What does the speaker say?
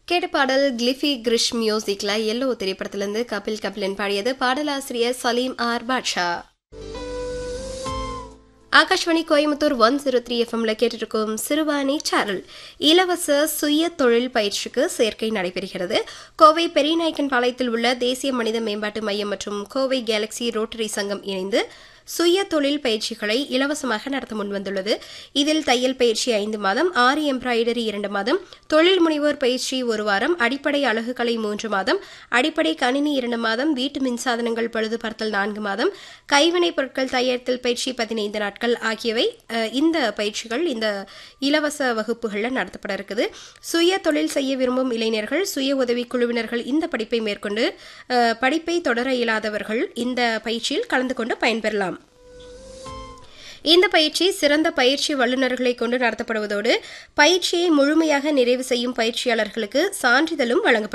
கேட்ட பாடல் கிளிஃபி கிரிஷ் மியூசிக்ல எல்லோ திரைப்படத்திலிருந்து கபில் கபிலன் பாடியது பாடலாசிரியர் Saleem R Badsha Akashvani Coimbatore one zero three எஃப்எம்ல கேட்டிருக்கும் சிறுவாணி சேனல் இலவச சுய தொழில் பயிற்சிக்கு சேர்க்கை நடைபெறுகிறது கோவை பெரியநாயக்கன் பாளையத்தில் உள்ள தேசிய மனித மேம்பாட்டு மையம் மற்றும் கோவை கேலக்சி ரோட்டரி சங்கம் இணைந்து சுய தொழில் பயிற்சிகளை இலவசமாக நடத்த முன்வந்துள்ளது இதில் தையல் பயிற்சி ஐந்து மாதம் ஆரி எம்ப்ராய்டரி இரண்டு மாதம் தொழில் முனைவோர் பயிற்சி ஒரு வாரம் அடிப்படை அழகுக்கலை மூன்று மாதம் அடிப்படை கணினி இரண்டு மாதம் வீட்டு மின்சாதனங்கள் பழுது பார்த்தல் நான்கு மாதம் கைவினைப் பொருட்கள் தயாரித்தல் பயிற்சி பதினைந்து நாட்கள் ஆகியவை அஹ், இந்த பயிற்சிகள் இந்த இலவச வகுப்புகளில் நடத்தப்பட இருக்குது சுய தொழில் செய்ய விரும்பும் இளைஞர்கள் சுய உதவி குழுவினர்கள் இந்த படிப்பை மேற்கொண்டு அஹ், படிப்பை தொடர இயலாதவர்கள் இந்த பயிற்சியில் கலந்து கொண்டு பயன்பெறலாம் இந்த பயிற்சி சிறந்த பயிற்சி வல்லுநர்களை கொண்டு நடத்தப்படுவதோடு பயிற்சியை முழுமையாக நிறைவு செய்யும் பயிற்சியாளர்களுக்கு சான்றிதழும் வழங்கப்படும்